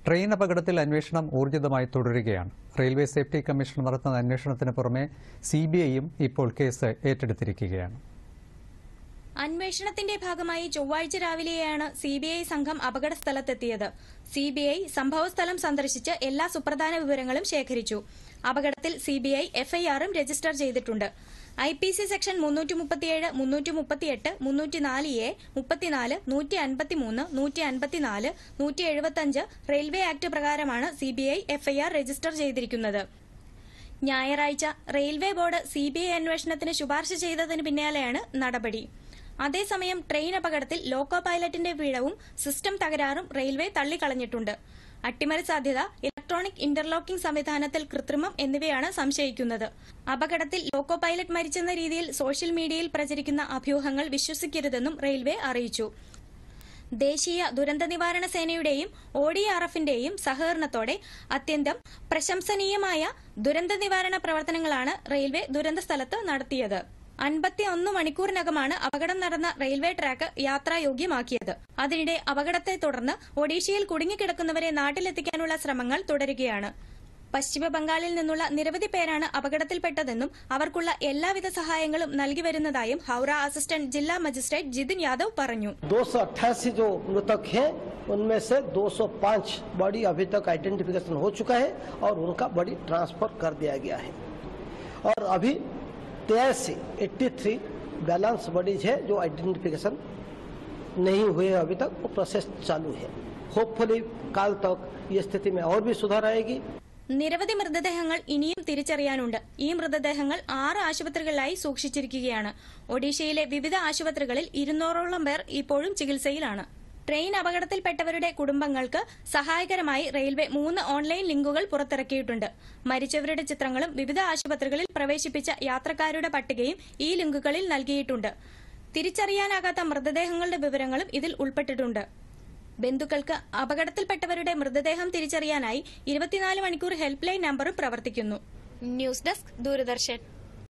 train അപകടത്തിൽ അന്വേഷണം ഊർജിതമായി തുടരുകയാണ് റെയിൽവേ സേഫ്റ്റി കമ്മീഷൻ നടത്തുന്ന അന്വേഷണത്തിന് പുറമെ സി ബി ഐയും ഇപ്പോൾ കേസ് ഏറ്റെടുത്തിരിക്കുകയാണ് അന്വേഷണത്തിന്റെ ഭാഗമായി ചൊവ്വാഴ്ച രാവിലെയാണ് സി ബി ഐ സംഘം അപകട സ്ഥലത്തെത്തിയത് സി ബി ഐ സംഭവസ്ഥലം സന്ദർശിച്ച് എല്ലാ സുപ്രധാന വിവരങ്ങളും ശേഖരിച്ചു അപകടത്തിൽ സി ബി ഐ എഫ്ഐആറും രജിസ്റ്റർ ചെയ്തിട്ടുണ്ട് ഐ പി സി സെക്ഷൻ മുന്നൂറ്റി മുപ്പത്തിയേഴ് മുന്നൂറ്റി മുപ്പത്തിയെട്ട് മുന്നൂറ്റിനാല് എ മുപ്പത്തിനാല് നൂറ്റി അൻപത്തിമൂന്ന് നൂറ്റി അൻപത്തിനാല് നൂറ്റി എഴുപത്തിയഞ്ച് റെയിൽവേ ആക്ട് പ്രകാരമാണ് C B I FIR register ചെയ്തിരിക്കുന്നത് ഞായറാഴ്ച railway board C B I അന്വേഷണത്തിന് ശുപാർശ ചെയ്തതിന് പിന്നാലെയാണ് നടപടി അതേസമയം ട്രെയിൻ അപകടത്തിൽ ലോക്കോ പൈലറ്റിന്റെ വീഴവും സിസ്റ്റം തകരാറും റെയിൽവേ തള്ളിക്കളഞ്ഞിട്ടുണ്ട് അട്ടിമറി സാധ്യത ഇലക്ട്രോണിക് ഇന്റർലോക്കിംഗ് സംവിധാനത്തിൽ കൃത്രിമം എന്നിവയാണ് സംശയിക്കുന്നത് അപകടത്തിൽ ലോക്കോ പൈലറ്റ് മരിച്ചെന്ന രീതിയിൽ സോഷ്യൽ മീഡിയയിൽ പ്രചരിക്കുന്ന അഭ്യൂഹങ്ങൾ വിശ്വസിക്കരുതെന്നും റെയിൽവേ അറിയിച്ചു ദേശീയ ദുരന്ത നിവാരണ സേനയുടെയും ഒ ഡി ആർ എഫിന്റെയും സഹകരണത്തോടെ അത്യന്തം പ്രശംസനീയമായ ദുരന്ത നിവാരണ പ്രവർത്തനങ്ങളാണ് റെയിൽവേ ദുരന്ത സ്ഥലത്ത് നടത്തിയത് അൻപത്തി ഒന്ന് മണിക്കൂറിനകമാണ് അപകടം നടന്ന റെയിൽവേ ട്രാക്ക് യാത്രായോഗ്യമാക്കിയത് അതിനിടെ അപകടത്തെ തുടർന്ന് ഒഡീഷയിൽ കുടുങ്ങിക്കിടക്കുന്നവരെ നാട്ടിലെത്തിക്കാനുള്ള ശ്രമങ്ങൾ തുടരുകയാണ് പശ്ചിമ ബംഗാളിൽ നിന്നുള്ള നിരവധി പേരാണ് അപകടത്തിൽപ്പെട്ടതെന്നും അവർക്കുള്ള എല്ലാവിധ സഹായങ്ങളും നൽകി വരുന്നതായും ഹൌറ അസിസ്റ്റന്റ് ജില്ലാ മജിസ്ട്രേറ്റ് ജിതിൻ യാദവ് പറഞ്ഞു दो सौ अट्ठासी जो मृतक हैं उनमें से 205 बॉडी अभी तक आइडेंटिफिकेशन हो चुका है और उनका बॉडी ट्रांसफर कर दिया गया है और अभी तिरासी एट्टी थ्री बैलेंस बॉडीज है जो आइडेंटिफिकेशन नहीं हुए हैं अभी तक वो प्रोसेस चालू है होपफुली काल तक ये स्थिति में और भी सुधार आएगी നിരവധി മൃതദേഹങ്ങൾ ഇനിയും തിരിച്ചറിയാനുണ്ട് ഈ മൃതദേഹങ്ങൾ ആറ് ആശുപത്രികളിലായി സൂക്ഷിച്ചിരിക്കുകയാണ് ഒഡീഷയിലെ വിവിധ ആശുപത്രികളിൽ ഇരുന്നൂറോളം പേർ ഇപ്പോഴും ചികിത്സയിലാണ് ട്രെയിൻ അപകടത്തിൽപ്പെട്ടവരുടെ കുടുംബങ്ങൾക്ക് സഹായകരമായി റെയിൽവേ മൂന്ന് ഓൺലൈൻ ലിങ്കുകൾ പുറത്തിറക്കിയിട്ടുണ്ട് മരിച്ചവരുടെ ചിത്രങ്ങളും വിവിധ ആശുപത്രികളിൽ പ്രവേശിപ്പിച്ച യാത്രക്കാരുടെ പട്ടികയും ഈ ലിങ്കുകളിൽ നൽകിയിട്ടുണ്ട് തിരിച്ചറിയാനാകാത്ത മൃതദേഹങ്ങളുടെ വിവരങ്ങളും ഇതിൽ ഉൾപ്പെട്ടിട്ടുണ്ട് ബന്ധുക്കൾക്ക് അപകടത്തിൽപ്പെട്ടവരുടെ മൃതദേഹം തിരിച്ചറിയാനായി ഇരുപത്തിനാല് മണിക്കൂർ ഹെൽപ്പ് ലൈൻ നമ്പറും പ്രവർത്തിക്കുന്നു ന്യൂസ് ഡെസ്ക് ദൂരദർശൻ